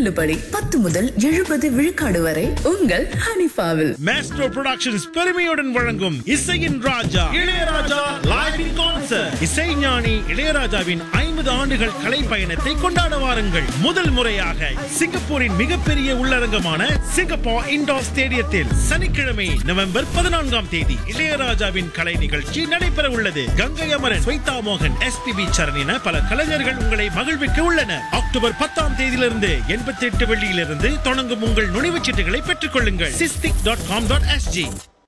தள்ளுபடி பத்து முதல் எழுபது விழுக்காடு வரை உங்கள் ஹனிஃபாவில் மேஸ்ட்ரோ புரொடக்ஷன்ஸ் பெருமையுடன் வழங்கும் இசையின் ராஜா இளையராஜா லைவ் இன் கான்சர்ட் இசைஞானி இளையராஜாவின் ஐம்பது ஆண்டுகள் கலை பயணத்தை கொண்டாட வாருங்கள் முதல் முறையாக சிங்கப்பூரின் மிகப்பெரிய உள்ளரங்கமான சிங்கப்பூர் இண்டோர் ஸ்டேடியத்தில் சனிக்கிழமை நவம்பர் பதினான்காம் தேதி இளையராஜாவின் கலை நிகழ்ச்சி நடைபெற உள்ளது கங்கை அமரன் ஸ்வைதா மோகன் எஸ்பிபி சரண் என பல கலைஞர்கள் உங்களை மகிழ்விக்க உள்ளனர் அக்டோபர் பத்தாம் தேதியிலிருந்து எண்பத்தி எட்டு வெள்ளியிலிருந்து தொடங்கும் உங்கள் நுழைவுச் சீட்டுகளை பெற்றுக் கொள்ளுங்கள் Sistic dot com dot SG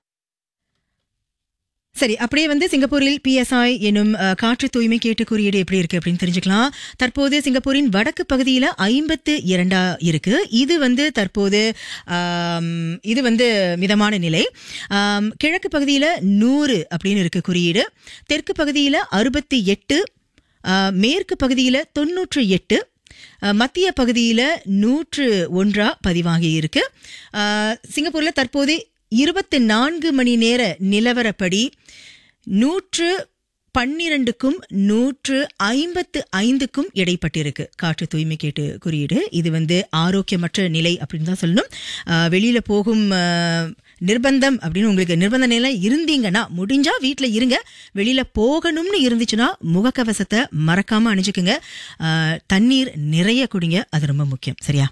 சரி அப்படியே வந்து சிங்கப்பூரில் பிஎஸ்ஐ எனும் அஹ், காற்று தூய்மை கேட்டு குறியீடு எப்படி இருக்கு அப்படின்னு தெரிஞ்சுக்கலாம் தற்போது சிங்கப்பூரின் வடக்கு பகுதியில ஐம்பத்து இரண்டா இருக்கு இது வந்து தற்போது ஆம், இது வந்து மிதமான நிலை ஆம், கிழக்கு பகுதியில நூறு அப்படின்னு இருக்கு குறியீடு தெற்கு பகுதியில அறுபத்தி எட்டு மேற்கு பகுதியில தொன்னூற்று எட்டு அஹ், மத்திய பகுதியில் நூற்று ஒன்றா பதிவாகி இருக்கு அஹ், சிங்கப்பூர்ல தற்போது இருபத்தி நான்கு மணி நேர நிலவரப்படி நூற்று பன்னிரண்டுக்கும் நூற்று ஐம்பத்து ஐந்துக்கும் இடைப்பட்டிருக்கு காற்று தூய்மை கேட்டு குறியீடு இது வந்து ஆரோக்கியமற்ற நிலை அப்படின்னு தான் சொல்லணும் அஹ், வெளியில போகும் அஹ், நிர்பந்தம் அப்படின்னு உங்களுக்கு நிர்பந்த நிலை இருந்தீங்கன்னா முடிஞ்சா வீட்ல இருங்க வெளியில போகணும்னு இருந்துச்சுன்னா முகக்கவசத்தை மறக்காம அணிஞ்சுக்குங்க அஹ், தண்ணீர் நிறைய குடிங்க அது ரொம்ப முக்கியம் சரியா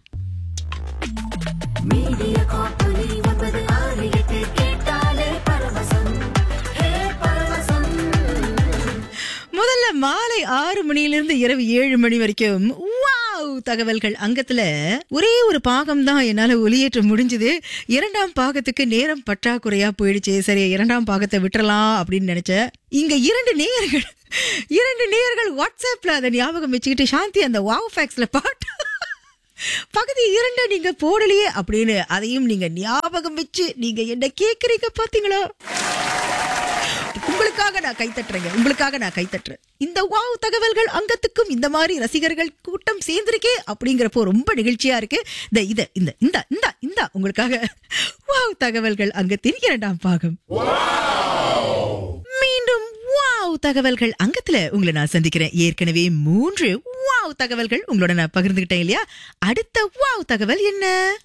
மீடியா காப்பொலி ஒன்பது ஆறு எட்டு கேட்டாலே பரவசம் ஹே பரவசம் முதல்ல மாலை ஆறு மணியிலிருந்து இரவு ஏழு மணி வரைக்கும் வாவ் தகவல்கள் அங்கத்துல ஒரே ஒரு பாகம் தான் என்னால ஒளியேற்ற முடிஞ்சது இரண்டாம் பாகத்துக்கு நேரம் பற்றாக்குறையா போயிடுச்சு சரி இரண்டாம் பாகத்தை விட்டுறலாம் அப்படின்னு நினைச்சேன் இங்க இரண்டு நேயர்கள் இரண்டு நேயர்கள் வாட்ஸ்அப்ல அதை ஞாபகம் வச்சுக்கிட்டு சாந்தி அந்த வாவ் ஃபேக்ஸ்ல பாட்டு பகுதி இரண்டு நீங்க போடலையே அப்படின்னு அதையும் நீங்க ஞாபகம் வச்சு நீங்க என்ன கேக்குறீங்க பாத்தீங்களா உங்களுக்காக நான் கைத்தட்டுறேங்க உங்களுக்காக நான் கைத்தட்டுறேன் இந்த வாவ் தகவல்கள் அங்கத்துக்கும் இந்த மாதிரி ரசிகர்கள் கூட்டம் சேர்ந்திருக்கே அப்படிங்கிறப்போ ரொம்ப நிகழ்ச்சியா இருக்கு இந்த இத இந்த இந்த இந்த இந்த உங்களுக்காக வாவ் தகவல்கள் அங்கத்தின் இரண்டாம் பாகம் மீண்டும் வாவ் தகவல்கள் அங்கத்துல உங்களை நான் சந்திக்கிறேன் ஏற்கனவே மூன்று வாவ் தகவல்கள் உங்களோட நான் பகிர்ந்துகிட்டேன் இல்லையா அடுத்த வாவ் தகவல் என்ன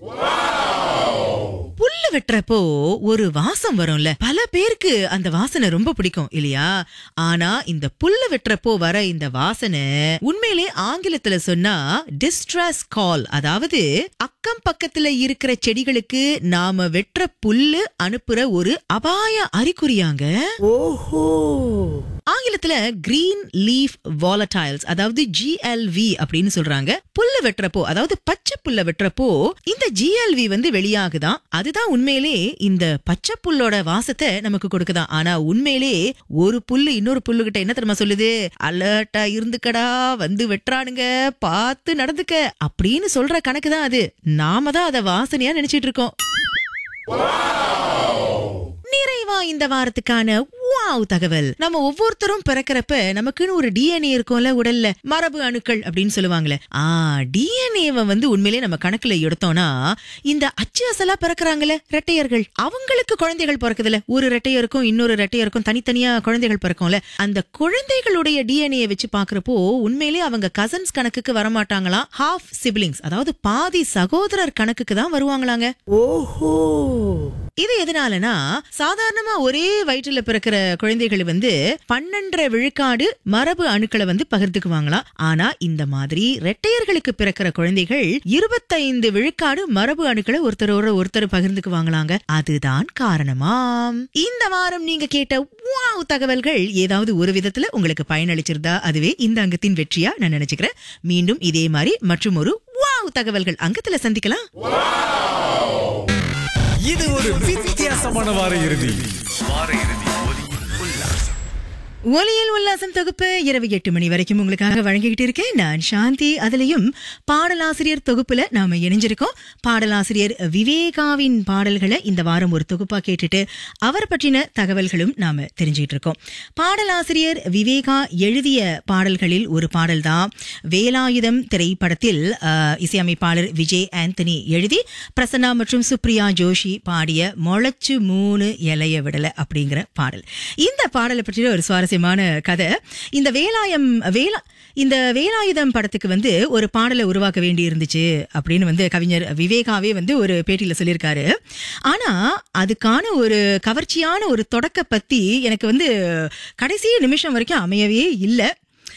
புல்லு வெட்டுறப்போ ஒரு வாசம் வரும்ல பல பேருக்கு அந்த வாசனை ரொம்ப பிடிக்கும் இல்லையா ஆனா இந்த புல்லு வெட்டுறப்போ வர இந்த வாசனை உண்மையிலே ஆங்கிலத்துல சொன்னா டிஸ்ட்ரஸ் கால் அதாவது அக்கம் பக்கத்துல இருக்கிற செடிகளுக்கு நாம வெட்டுற புல்லு அனுப்புற ஒரு அபாய அறிகுறியாங்க ஆங்கிலத்துல கிரீன் லீஃப் வாலடைல்ஸ் அதாவது ஜிஎல்வி அப்படின்னு சொல்றாங்க புல்ல வெட்டுறப்போ அதாவது பச்சை புல்ல வெட்டுறப்போ இந்த ஜிஎல்வி வந்து வெளியாகுதான் அதுதான் உண்மையிலே இந்த பச்சை புல்லோட வாசத்தை நமக்கு கொடுக்குதாம் ஆனா உண்மையிலே ஒரு புல்லு இன்னொரு புல்லு கிட்ட என்ன தெரியுமா சொல்லுது அலர்ட்டா இருந்துக்கடா வந்து வெட்டுறானுங்க பார்த்து நடந்துக்க அப்படின்னு சொல்ற கணக்கு தான் அது நாம தான் அதை வாசனையா நினைச்சிட்டு இருக்கோம் நிறைவா இந்த வாரத்துக்கான வாவ் தகவல் நம்ம ஒவ்வொருத்தரும் பிறக்கிறப்ப நமக்குன்னு ஒரு டிஎன்ஏ இருக்கும்ல உடல்ல மரபு அணுக்கள் அப்படின்னு சொல்லுவாங்களே ஆ டிஎன்ஏவை வந்து உண்மையிலே நம்ம கணக்குல எடுத்தோம்னா இந்த அச்சு அசலா பிறக்கிறாங்கல்ல ரெட்டையர்கள் அவங்களுக்கு குழந்தைகள் பிறக்குதுல ஒரு ரெட்டையருக்கும் இன்னொரு ரெட்டையருக்கும் தனித்தனியா குழந்தைகள் பிறக்கும்ல அந்த குழந்தைகளுடைய டிஎன்ஏ வச்சு பாக்குறப்போ உண்மையிலே அவங்க கசன்ஸ் கணக்குக்கு வரமாட்டாங்களாம் ஹாஃப் சிப்லிங்ஸ் அதாவது பாதி சகோதரர் கணக்குக்கு தான் வருவாங்களாங்க இது எதனாலனா சாதாரணமா ஒரே வயிற்றுல பிறக்கிற குழந்தைகள் வந்து பன்னெண்டரை விழுக்காடு மரபு அணுக்களை வந்து பகிர்ந்துக்குவாங்களாம் ஆனா இந்த மாதிரி ரெட்டையர்களுக்கு பிறக்கிற குழந்தைகள் இருபத்தைந்து விழுக்காடு மரபு அணுக்களை ஒருத்தரோட ஒருத்தர் பகிர்ந்துக்குவாங்களாங்க அதுதான் காரணமாம் இந்த வாரம் நீங்க கேட்ட வாவ் தகவல்கள் ஏதாவது ஒரு விதத்துல உங்களுக்கு பயனளிச்சிருந்தா அதுவே இந்த அங்கத்தின் வெற்றியா நான் நினைச்சுக்கிறேன் மீண்டும் இதே மாதிரி மற்றும் ஒரு வாவ் தகவல்கள் அங்கத்துல சந்திக்கலாம் இது ஒரு வித்தியாசமான வார இறுதி ஒலியில் உல்லாசம் தொகுப்பு இரவு எட்டு மணி வரைக்கும் உங்களுக்காக வழங்கிக்கிட்டு இருக்கேன் நான் சாந்தி அதுலயும் பாடலாசிரியர் தொகுப்புல நாம இணைஞ்சிருக்கோம் பாடலாசிரியர் விவேகாவின் பாடல்களை இந்த வாரம் ஒரு தொகுப்பா கேட்டுட்டு அவர் பற்றின தகவல்களும் நாம தெரிஞ்சுக்கிட்டு இருக்கோம் பாடலாசிரியர் விவேகா எழுதிய பாடல்களில் ஒரு பாடல் தான் வேலாயுதம் திரைப்படத்தில் அஹ், இசையமைப்பாளர் விஜய் ஆந்தனி எழுதி பிரசன்னா மற்றும் சுப்ரியா ஜோஷி பாடிய மொளச்சு மூணு இலைய விடல அப்படிங்கிற பாடல் இந்த பாடலை பற்றிய ஒரு சுவாரஸ்யமான கதை இந்த வேலாயம் வேலா இந்த வேலாயுதம் படத்துக்கு வந்து ஒரு பாடலை உருவாக்க வேண்டி இருந்துச்சு அப்படின்னு வந்து கவிஞர் விவேகாவே வந்து ஒரு பேட்டியில சொல்லியிருக்காரு ஆனா அதுக்கான ஒரு கவர்ச்சியான ஒரு தொடக்க பத்தி எனக்கு வந்து கடைசி நிமிஷம் வரைக்கும் அமையவே இல்லை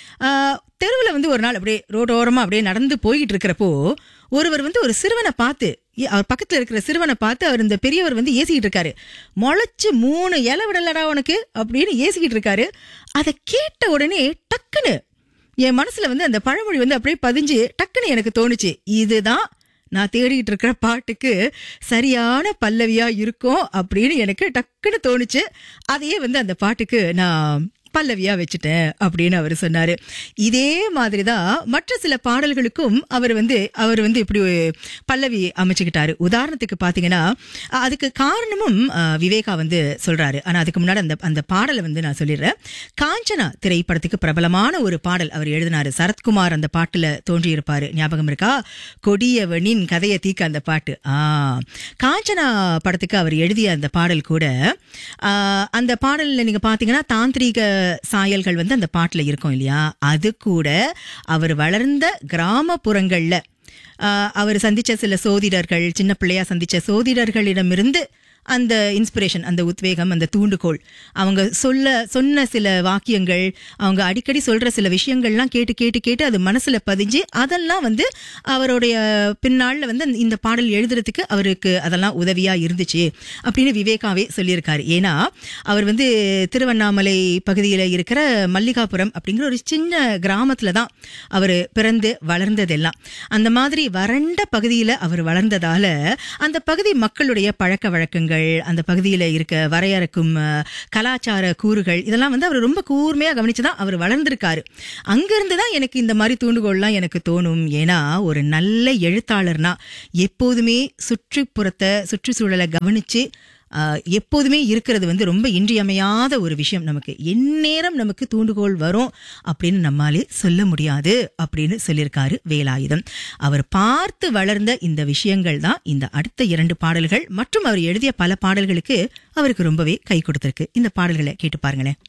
தெருவில் வந்து ஒரு நாள் அப்படியே ரோட்டோரமாக அப்படியே நடந்து போய்கிட்டு இருக்கிறப்போ ஒருவர் வந்து ஒரு சிறுவனை பார்த்து ஏ- அவர் பக்கத்தில் இருக்கிற சிறுவனை பார்த்து அவர் இந்த பெரியவர் வந்து ஏசிக்கிட்டு இருக்காரு முளைச்சு மூணு இலை விடலடா உனக்கு அப்படின்னு ஏசிக்கிட்டு இருக்காரு அதை கேட்ட உடனே டக்குன்னு என் மனசுல வந்து அந்த பழமொழி வந்து அப்படியே பதிஞ்சு டக்குன்னு எனக்கு தோணுச்சு இதுதான் நான் தேடிட்டு இருக்கிற பாட்டுக்கு சரியான பல்லவியா இருக்கும் அப்படின்னு எனக்கு டக்குன்னு தோணுச்சு அதையே வந்து அந்த பாட்டுக்கு நான் பல்லவியா வச்சுட்டேன் அப்படின்னு அவர் சொன்னாரு இதே மாதிரி தான் மற்ற சில பாடல்களுக்கும் அவர் வந்து அவர் வந்து இப்படி ஒரு பல்லவி அமைச்சுக்கிட்டாரு உதாரணத்துக்கு பாத்தீங்கன்னா அஹ், அதுக்கு காரணமும் அஹ், விவேகா வந்து சொல்றாரு ஆனா அதுக்கு முன்னாடி அந்த அந்த பாடலை வந்து நான் சொல்லிடுறேன் காஞ்சனா திரைப்படத்துக்கு பிரபலமான ஒரு பாடல் அவர் எழுதினாரு சரத்குமார் அந்த பாட்டுல தோன்றியிருப்பாரு ஞாபகம் இருக்கா கொடியவனின் கதையை தீக்க அந்த பாட்டு ஆ காஞ்சனா படத்துக்கு அவர் எழுதிய அந்த பாடல் கூட ஆ, அந்த பாடல்ல நீங்க பாத்தீங்கன்னா தாந்திரீக சாயல்கள் வந்து அந்த பாட்டுல இருக்கும் இல்லையா அது கூட அவர் வளர்ந்த கிராமப்புறங்கள்ல ஆ, அவர் சந்திச்ச சில சோதிடர்கள் சின்ன பிள்ளையா சந்திச்ச சோதிடர்களிடமிருந்து அந்த இன்ஸ்பிரேஷன் அந்த உத்வேகம் அந்த தூண்டுகோல் அவங்க சொல்ல சொன்ன சில வாக்கியங்கள் அவங்க அடிக்கடி சொல்ற சில விஷயங்கள்லாம் கேட்டு கேட்டு கேட்டு அது மனசுல பதிஞ்சு அதெல்லாம் வந்து அவருடைய பின்னாள்ல வந்து அந்த- இந்த பாடல் எழுதுறதுக்கு அவருக்கு அதெல்லாம் உதவியா இருந்துச்சு அப்படின்னு விவேகாவே சொல்லியிருக்காரு ஏன்னா அவர் வந்து திருவண்ணாமலை பகுதியில் இருக்கிற மல்லிகாபுரம் அப்படிங்கிற ஒரு சின்ன கிராமத்துல தான் அவர் பிறந்து வளர்ந்ததெல்லாம் அந்த மாதிரி வறண்ட பகுதியில் அவர் வளர்ந்ததால அந்த பகுதி மக்களுடைய பழக்க வழக்கங்கள் அந்த பகுதியில் இருக்க வரையறுக்கும் அஹ், கலாச்சார கூறுகள் இதெல்லாம் வந்து அவர் ரொம்ப கூர்மையாக கவனிச்சு தான் அவர் வளர்ந்திருக்காரு அங்கிருந்து தான் எனக்கு இந்த மாதிரி தூண்டுகோல்லாம் எனக்கு தோணும் ஏன்னா ஒரு நல்ல எழுத்தாளர்னா எப்போதுமே சுற்றுப்புறத்தை சுற்றுச்சூழலை கவனிச்சு ஆஹ், எப்போதுமே இருக்கிறது வந்து ரொம்ப இன்றியமையாத ஒரு விஷயம் நமக்கு எந்நேரம் நமக்கு தூண்டுகோல் வரும் அப்படின்னு நம்மாலே சொல்ல முடியாது அப்படின்னு சொல்லியிருக்காரு வேலாயுதம் அவர் பார்த்து வளர்ந்த இந்த விஷயங்கள் தான் இந்த அடுத்த இரண்டு பாடல்கள் மற்றும் அவர் எழுதிய பல பாடல்களுக்கு அவருக்கு ரொம்பவே கை கொடுத்திருக்கு இந்த பாடல்களை கேட்டு பாருங்களேன்